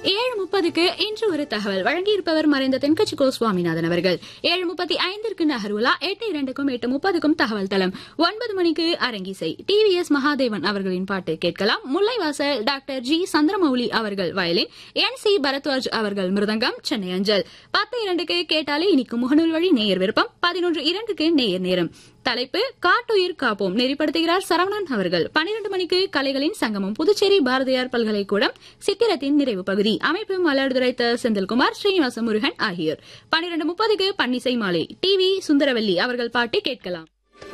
ஏழு முப்பதுக்கு இன்று ஒரு தகவல் வழங்கியிருப்பவர் மறைந்த தென்கட்சி கோ சுவாமிநாதன் அவர்கள் ஏழு முப்பத்தி ஐந்திற்கு நகர்வுலா எட்டு இரண்டுக்கும் எட்டு முப்பதுக்கும் தகவல் தளம் ஒன்பது மணிக்கு அரங்கிசை டிவிஎஸ் மகாதேவன் அவர்களின் பாட்டு கேட்கலாம் முல்லைவாசல் டாக்டர் ஜி சந்திரமௌலி அவர்கள் வயலின் என் சி பரத்வாஜ் அவர்கள் மிருதங்கம் சென்னை அஞ்சல் பத்து இரண்டுக்கு கேட்டாலே இனிக்கு முகநூல் வழி நேயர் விருப்பம் பதினொன்று இரண்டுக்கு நேயர் நேரம் தலைப்பு காட்டுயிர் காப்போம் நெறிப்படுத்துகிறார் சரவணன் அவர்கள் பன்னிரண்டு மணிக்கு கலைகளின் சங்கமம் புதுச்சேரி பாரதியார் பல்கலைக்கூடம் சித்திரத்தின் நிறைவு பகுதி அமைப்பு மலர்துரை த செந்தில்குமார் ஸ்ரீனிவாச முருகன் ஆகியோர் பன்னிரண்டு முப்பதுக்கு பன்னிசை மாலை டிவி சுந்தரவல்லி அவர்கள் பாட்டு கேட்கலாம்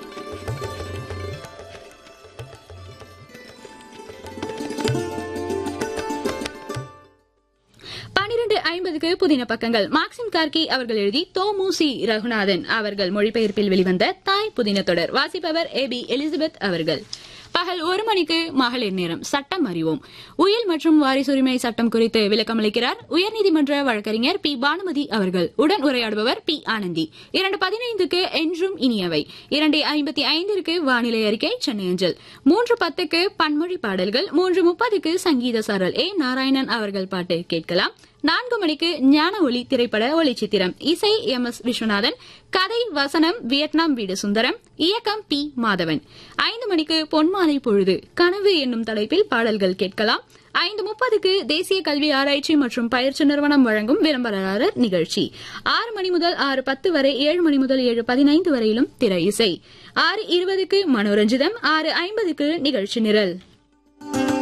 பன்னிரண்டு ஐம்பதுக்கு புதின பக்கங்கள் மார்க்சிம் கார்கி அவர்கள் எழுதி தோமு சி ரகுநாதன் அவர்கள் மொழிபெயர்ப்பில் வெளிவந்த தாய் புதின தொடர் வாசிப்பவர் ஏ பி எலிசபெத் அவர்கள் பகல் ஒரு மணிக்கு மகளிர் நேரம் சட்டம் அறிவோம் உயில் மற்றும் வாரிசுரிமை சட்டம் குறித்து விளக்கமளிக்கிறார் உயர்நீதிமன்ற வழக்கறிஞர் பி பானுமதி அவர்கள் உடன் உரையாடுபவர் பி ஆனந்தி இரண்டு பதினைந்துக்கு என்றும் இனியவை இரண்டு ஐம்பத்தி ஐந்திற்கு வானிலை அறிக்கை சென்னை அஞ்சல் மூன்று பத்துக்கு பன்மொழி பாடல்கள் மூன்று முப்பதுக்கு சங்கீத சாரல் ஏ நாராயணன் அவர்கள் பாட்டு கேட்கலாம் நான்கு மணிக்கு ஞான ஒளி திரைப்பட ஒளிச்சித்திரம் இசை எம் எஸ் விஸ்வநாதன் கதை வசனம் வியட்நாம் வீடு சுந்தரம் இயக்கம் பி மாதவன் ஐந்து மணிக்கு பொன்மாலை பொழுது கனவு என்னும் தலைப்பில் பாடல்கள் கேட்கலாம் ஐந்து முப்பதுக்கு தேசிய கல்வி ஆராய்ச்சி மற்றும் பயிற்சி நிறுவனம் வழங்கும் விளம்பரதாரர் நிகழ்ச்சி ஆறு மணி முதல் ஆறு பத்து வரை ஏழு மணி முதல் ஏழு பதினைந்து வரையிலும் திரை இசை ஆறு இருபதுக்கு மனோரஞ்சிதம் ஆறு ஐம்பதுக்கு நிகழ்ச்சி நிரல்